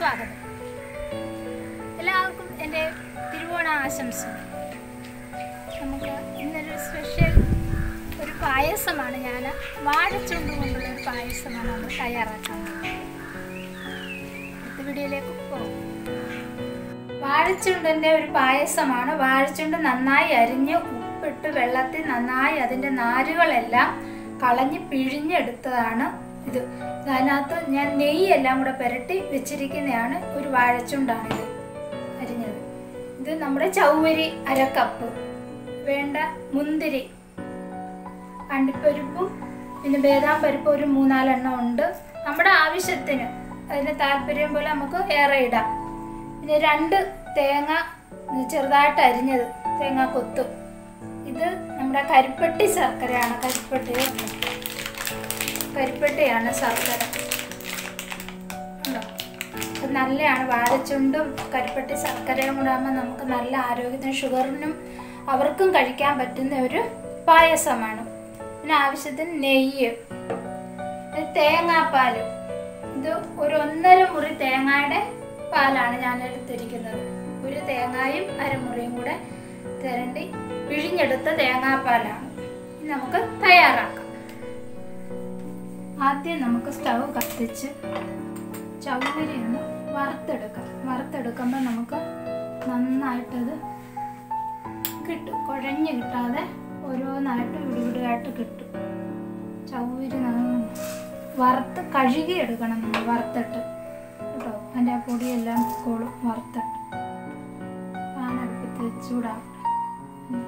സ്വാഗതം എല്ലാവർക്കും എൻ്റെ തിരുവോണ ആശംസകൾ നമുക്ക് ഇന്നൊരു സ്പെഷ്യൽ ഒരു പായസമാണ് ഞാൻ വാഴച്ചുണ്ട് കൊണ്ടുള്ള ഒരു പായസമാണ് നമ്മൾ തയ്യാറാക്കാൻ പോകുന്നത്. അടുത്ത വീഡിയോയിലേക്ക് പോകും വാഴച്ചുണ്ടിൻ്റെ ഒരു പായസമാണ് വാഴച്ചുണ്ട് നന്നായി അരിഞ്ഞ് ഉപ്പിട്ട് വെള്ളത്തിൽ നന്നായി അതിൻ്റെ നാരുകളെല്ലാം കളഞ്ഞ് പിഴിഞ്ഞെടുത്തതാണ് ഇത് അതിനകത്ത് ഞാൻ നെയ്യെല്ലാം കൂടെ പുരട്ടി വെച്ചിരിക്കുന്നതാണ് ഒരു വാഴച്ചുണ്ടാണിത് അരിഞ്ഞത് ഇത് നമ്മുടെ ചൗവരി അരക്കപ്പ് വേണ്ട മുന്തിരി അണ്ടിപ്പരിപ്പും പിന്നെ ബേദാം പരിപ്പ് ഒരു മൂന്നാലെണ്ണം ഉണ്ട് നമ്മുടെ ആവശ്യത്തിന് അതിന് താല്പര്യം പോലെ നമുക്ക് ഏറെ ഇടാം പിന്നെ രണ്ട് തേങ്ങ ചെറുതായിട്ട് അരിഞ്ഞത് തേങ്ങ കൊത്ത് ഇത് നമ്മുടെ കരിപ്പെട്ടി ശർക്കരയാണ് കരിപ്പെട്ടി കരിപ്പെട്ടിയാണ് ശർക്കര ഉണ്ടോ? ഇത് നല്ലതാണ് വാഴച്ചുണ്ടും കരിപ്പെട്ടി ശർക്കരയും കൂടെ ആകുമ്പോൾ നമുക്ക് നല്ല ആരോഗ്യത്തിന് ഷുഗറിനും അവർക്കും കഴിക്കാൻ പറ്റുന്ന ഒരു പായസമാണ് പിന്നെ ആവശ്യത്തിന് നെയ്യ് ഇത് തേങ്ങാപ്പാൽ ഇത് ഒരു ഒന്നര മുറി തേങ്ങയുടെ പാലാണ് ഞാൻ എടുത്തിരിക്കുന്നത് ഒരു തേങ്ങായും അരമുറിയും കൂടെ തിരണ്ടി പിഴിഞ്ഞെടുത്ത തേങ്ങാപ്പാലാണ് ഇനി നമുക്ക് തയ്യാറാക്കാം ആദ്യം നമുക്ക് സ്റ്റൗ കത്തിച്ച് ചൗവരി ഒന്ന് വറുത്തെടുക്കാം വറുത്തെടുക്കുമ്പോൾ നമുക്ക് നന്നായിട്ടത് കിട്ടും കുഴഞ്ഞ് കിട്ടാതെ ഓരോന്നായിട്ട് വിടുവിടുകയായിട്ട് കിട്ടും ചൗവരി നന്ന- വറുത്ത് കഴുകി എടുക്കണം നമ്മൾ വറുത്തിട്ട് കേട്ടോ അതിൻ്റെ ആ പൊടിയെല്ലാം കോളും വറുത്തിട്ട് പാനടുപ്പത്ത് ചൂടാവട്ടെ ഉം.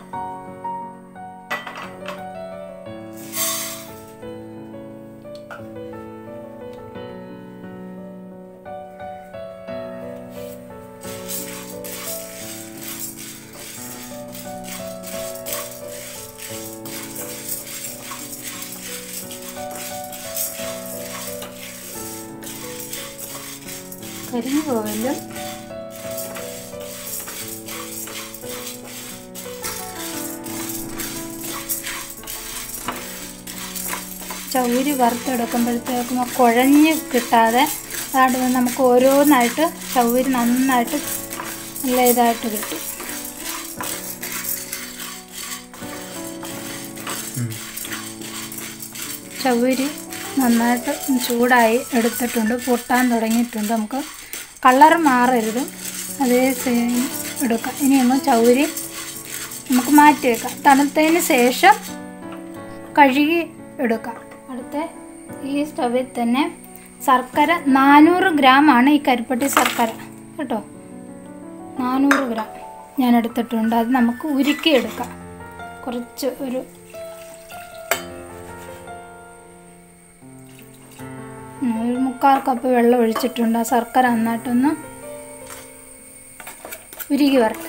കരിഞ്ഞു പോവല്ലോ ചൗരി വറുത്തെടുക്കുമ്പോഴത്തേക്കും ആ കുഴഞ്ഞ് കിട്ടാതെ അതാണ്ട് നമുക്ക് ഓരോന്നായിട്ട് ചൗരി നന്നായിട്ട് നല്ല ഇതായിട്ട് കിട്ടും ചൗരി നന്നായിട്ട് ചൂടായി എടുത്തിട്ടുണ്ട് പൊട്ടാൻ തുടങ്ങിയിട്ടുണ്ട് നമുക്ക് കളർ മാറരുത് അതേ സെയിം എടുക്കാം ഇനി അങ്ങ് ചൗരി നമുക്ക് മാറ്റി വെക്കാം തണുത്തതിന് ശേഷം കഴുകി എടുക്കാം അടുത്ത ഈ സ്റ്റവിൽ തന്നെ ശർക്കര നാനൂറ് ഗ്രാം ആണ് ഈ കരിപ്പട്ടി ശർക്കര കേട്ടോ നാനൂറ് ഗ്രാം ഞാൻ എടുത്തിട്ടുണ്ട് അത് നമുക്ക് ഉരുക്കിയെടുക്കാം കുറച്ച് ഒരു ഉം, ഒരു മുക്കാൽ കപ്പ് വെള്ളം ഒഴിച്ചിട്ടുണ്ട് ആ ശർക്കര നന്നായിട്ടൊന്ന് ഉരുകി വരട്ടെ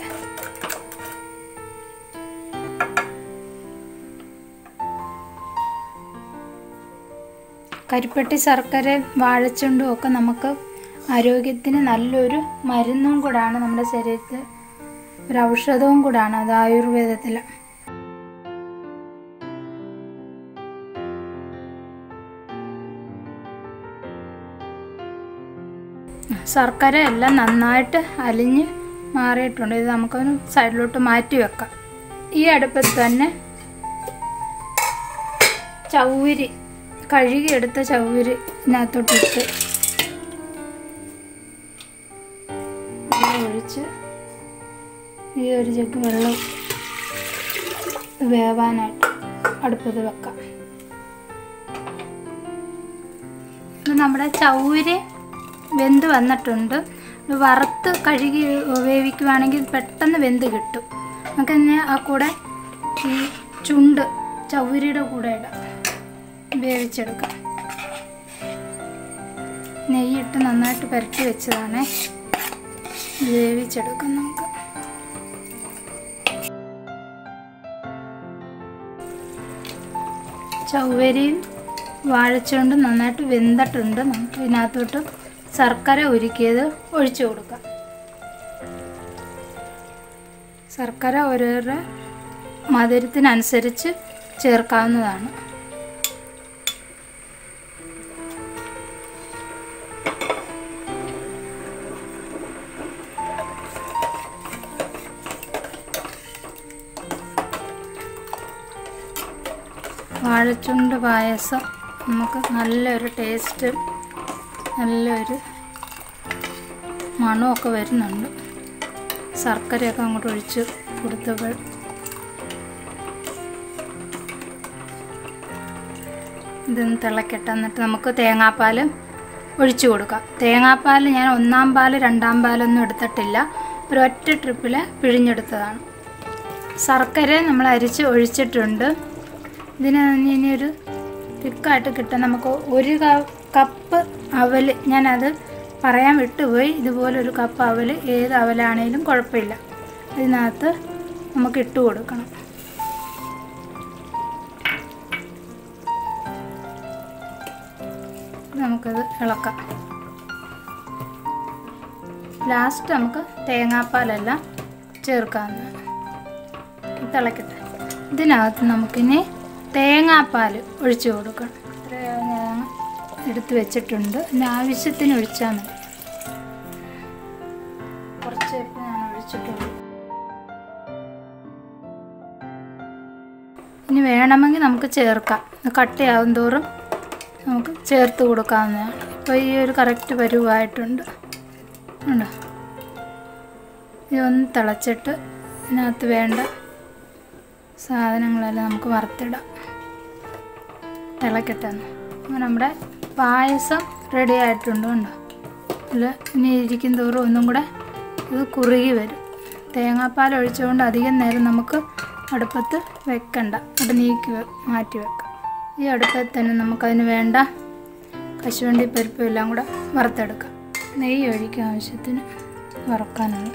കരിപ്പെട്ടി ശർക്കര വാഴച്ചുണ്ടും ഒക്കെ നമുക്ക് ആരോഗ്യത്തിന് നല്ലൊരു മരുന്നും കൂടാണ് നമ്മുടെ ശരീരത്തിൽ ഒരു ഔഷധവും കൂടാണ് അത് ആയുർവേദത്തിൽ ശർക്കര എല്ലാം നന്നായിട്ട് അലിഞ്ഞ് മാറിയിട്ടുണ്ട് ഇത് നമുക്കൊന്ന് സൈഡിലോട്ട് മാറ്റി വെക്കാം ഈ അടുപ്പത്ത് തന്നെ ചൗരി കഴുകിയെടുത്ത ചൗരി ഇതിനകത്തോട്ടിട്ട് വെള്ളം ഒഴിച്ച് ഈ ഒരു ജഗ് വെള്ളം വേവാനായിട്ട് അടുപ്പത്ത് വെക്കാം ഇത് നമ്മുടെ ചൗരി വെന്ത് വന്നിട്ടുണ്ട് ഇത് വറുത്ത് കഴുകി വേവിക്കുവാണെങ്കിൽ പെട്ടെന്ന് വെന്ത് കിട്ടും നമുക്ക് തന്നെ ആ കൂടെ ഈ ചുണ്ട് ചൗരിയുടെ കൂടെ ഇടാം വേവിച്ചെടുക്കാം നെയ്യിട്ട് നന്നായിട്ട് പുരട്ടി വെച്ചതാണ് വേവിച്ചെടുക്കാം നമുക്ക് ചൗവരിയും വാഴച്ചുകൊണ്ട് നന്നായിട്ട് വെന്തിട്ടുണ്ട് നമുക്ക് ഇതിനകത്തോട്ട് ശർക്കര ഉരുക്കിയത് ഒഴിച്ചു കൊടുക്കാം ശർക്കര ഓരോരുടെ മധുരത്തിനനുസരിച്ച് ചേർക്കാവുന്നതാണ് വാഴച്ചുണ്ട് പായസം നമുക്ക് നല്ലൊരു ടേസ്റ്റ് നല്ലൊരു മണമൊക്കെ വരുന്നുണ്ട് ശർക്കരയൊക്കെ അങ്ങോട്ട് ഒഴിച്ച് കൊടുത്തപ്പോൾ ഇതൊന്ന് തിളക്കട്ടെ എന്നിട്ട് നമുക്ക് തേങ്ങാപ്പാൽ ഒഴിച്ചു കൊടുക്കാം തേങ്ങാപ്പാൽ ഞാൻ ഒന്നാം പാൽ രണ്ടാം പാലൊന്നും എടുത്തിട്ടില്ല ഒരൊറ്റ ട്രിപ്പിൽ പിഴിഞ്ഞെടുത്തതാണ് ശർക്കര നമ്മൾ അരിച്ച് ഒഴിച്ചിട്ടുണ്ട് ഇതിന് ഇനി ഒരു തിക്കായിട്ട് കിട്ടാൻ നമുക്ക് ഒരു ക- കപ്പ് അവൽ ഞാനത് പറയാൻ വിട്ടുപോയി ഇതുപോലെ ഒരു കപ്പ് അവൽ ഏത് അവലാണേലും കുഴപ്പമില്ല ഇതിനകത്ത് നമുക്ക് ഇട്ട് കൊടുക്കണം നമുക്കത് ഇളക്കാം ലാസ്റ്റ് നമുക്ക് തേങ്ങാപ്പാലെല്ലാം ചേർക്കാവുന്നതാണ് തിളക്കട്ടെ ഇതിനകത്ത് നമുക്കിനി തേങ്ങാപ്പാൽ ഒഴിച്ചു കൊടുക്കണം ഇത്രയും ഞാൻ എടുത്ത് വെച്ചിട്ടുണ്ട് ഇതിന് ആവശ്യത്തിന് ഒഴിച്ചാൽ മതി കുറച്ച് ഇപ്പം ഞാൻ ഒഴിച്ചിട്ടുള്ളൂ ഇനി വേണമെങ്കിൽ നമുക്ക് ചേർക്കാം ഇത് കട്ടിയാവും തോറും നമുക്ക് ചേർത്ത് കൊടുക്കാവുന്നതാണ് ഇപ്പോൾ ഈ ഒരു കറക്റ്റ് പരുവായിട്ടുണ്ട് ഉണ്ടോ ഇതൊന്ന് തിളച്ചിട്ട് ഇതിനകത്ത് വേണ്ട സാധനങ്ങളെല്ലാം നമുക്ക് വറുത്തിടാം തിളക്കട്ടെ ഒന്ന്. അപ്പോൾ നമ്മുടെ പായസം റെഡി ആയിട്ടുണ്ട് കണ്ടോ അല്ല ഇനി ഇരിക്കും തോറും ഒന്നും കൂടെ ഇത് കുറുകി വരും തേങ്ങാപ്പാൽ ഒഴിച്ചുകൊണ്ട് അധികം നേരം നമുക്ക് അടുപ്പത്ത് വെക്കണ്ട അത് നീക്കി വെ- മാറ്റി വെക്കാം ഈ അടുപ്പത്ത് തന്നെ നമുക്കതിന് വേണ്ട കശുവണ്ടി പരിപ്പും എല്ലാം കൂടെ വറുത്തെടുക്കാം നെയ്യ് ഒഴിക്കാൻ ആവശ്യത്തിന് വറക്കാനുള്ള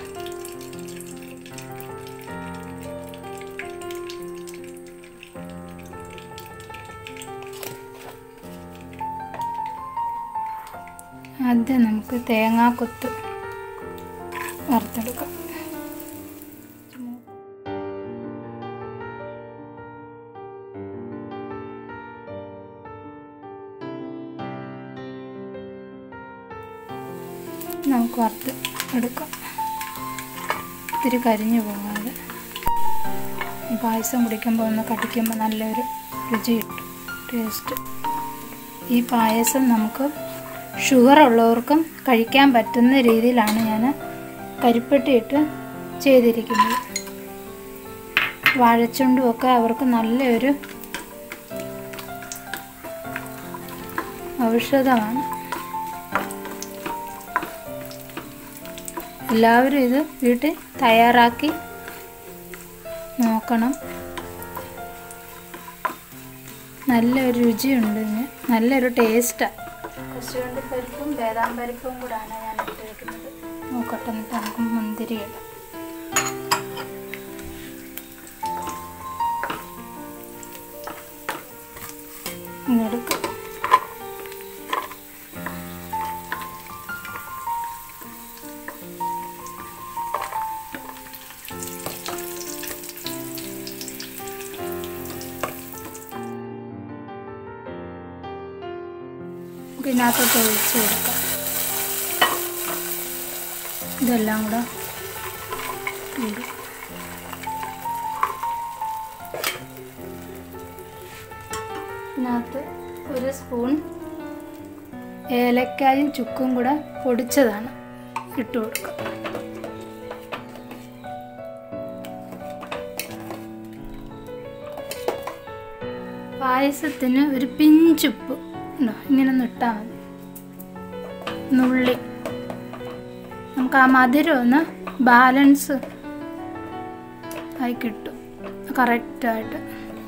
ആദ്യം നമുക്ക് തേങ്ങാക്കൊത്ത് വറുത്തെടുക്കാം നമുക്ക് വറുത്ത് എടുക്കാം ഇത്തിരി കരിഞ്ഞു പോകാതെ ഈ പായസം കുടിക്കുമ്പോൾ ഒന്ന് കടിക്കുമ്പോൾ നല്ലൊരു രുചി കിട്ടും ടേസ്റ്റ് ഈ പായസം നമുക്ക് ഷുഗർ ഉള്ളവർക്കും കഴിക്കാൻ പറ്റുന്ന രീതിയിലാണ് ഞാൻ കരിപ്പെട്ടിയിട്ട് ചെയ്തിരിക്കുന്നത് വാഴച്ചുണ്ടുമൊക്കെ അവർക്ക് നല്ലൊരു ഔഷധമാണ് എല്ലാവരും ഇത് വീട്ടിൽ തയ്യാറാക്കി നോക്കണം നല്ലൊരു രുചിയുണ്ട് ഇതിന് നല്ലൊരു ടേസ്റ്റാണ് കശുവണ്ടി പരിപ്പും ബേദാം പരിപ്പും കൂടാണ് ഞാൻ ഇട്ടിരിക്കുന്നത് നോക്കട്ടെ എന്നിട്ട് നമുക്ക് മുന്തിരി ഇടാം ഇങ്ങെടുക്കാം നമുക്ക് ഇതിനകത്തോട്ട് ഒഴിച്ച് കൊടുക്കാം ഇതെല്ലാം കൂടെ ഇടും ഇതിനകത്ത് ഒരു സ്പൂൺ ഏലക്കായും ചുക്കും കൂടെ പൊടിച്ചതാണ് ഇട്ട് കൊടുക്കുക പായസത്തിന് ഒരു പിഞ്ചുപ്പ് ഉണ്ടോ ഇങ്ങനെ ഒന്ന് ഇട്ടാൽ മതി നുള്ളി നമുക്ക് ആ മധുരം ഒന്ന് ബാലൻസ് ആയി കിട്ടും കറക്റ്റായിട്ട്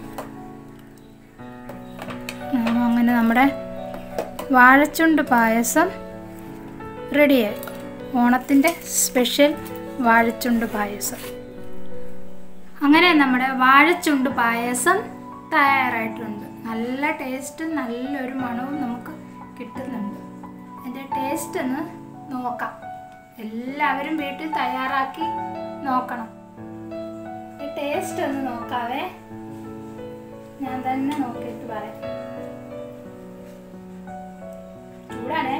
അങ്ങനെ നമ്മുടെ വാഴച്ചുണ്ട് പായസം റെഡിയായി ഓണത്തിൻ്റെ സ്പെഷ്യൽ വാഴച്ചുണ്ട് പായസം അങ്ങനെ നമ്മുടെ വാഴച്ചുണ്ട് പായസം തയ്യാറായിട്ടുണ്ട് നല്ല ടേസ്റ്റും നല്ലൊരു മണവും നമുക്ക് കിട്ടുന്നുണ്ട് അതിൻ്റെ ടേസ്റ്റ് ഒന്ന് നോക്കാം എല്ലാവരും വീട്ടിൽ തയ്യാറാക്കി നോക്കണം ഈ ടേസ്റ്റ് ഒന്ന് നോക്കാവേ ഞാൻ തന്നെ നോക്കിയിട്ട് പറയാം ചൂടാണേ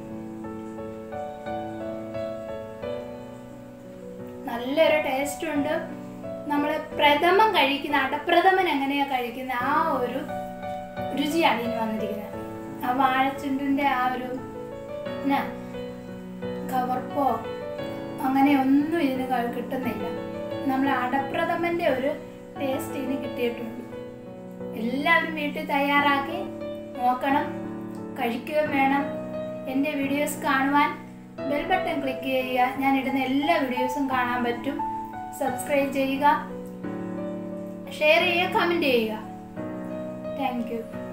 നല്ലൊരു ടേസ്റ്റ് ഉണ്ട് നമ്മൾ പ്രഥമൻ കഴിക്കുന്ന അടപ്രഥമൻ എങ്ങനെയാ കഴിക്കുന്ന ആ ഒരു രുചിയാണ് ഇനി വന്നിരിക്കുന്നത് ആ വാഴച്ചുണ്ടിൻ്റെ ആ ഒരു എന്നാ കവർപ്പോ അങ്ങനെ ഒന്നും ഇതിന് ക- കിട്ടുന്നില്ല നമ്മൾ അടപ്രഥമൻ്റെ ഒരു ടേസ്റ്റ് ഇതിന് കിട്ടിയിട്ടുണ്ട് എല്ലാവരും വീട്ടിൽ തയ്യാറാക്കി നോക്കണം കഴിക്കുകയും വേണം എൻ്റെ വീഡിയോസ് കാണുവാൻ ബെൽ ബട്ടൺ ക്ലിക്ക് ചെയ്യുക ഞാൻ ഇടുന്ന എല്ലാ വീഡിയോസും കാണാൻ പറ്റും സബ്സ്ക്രൈബ് ചെയ്യുക ഷെയർ ചെയ്യുക കമൻറ്റ് ചെയ്യുക താങ്ക് യു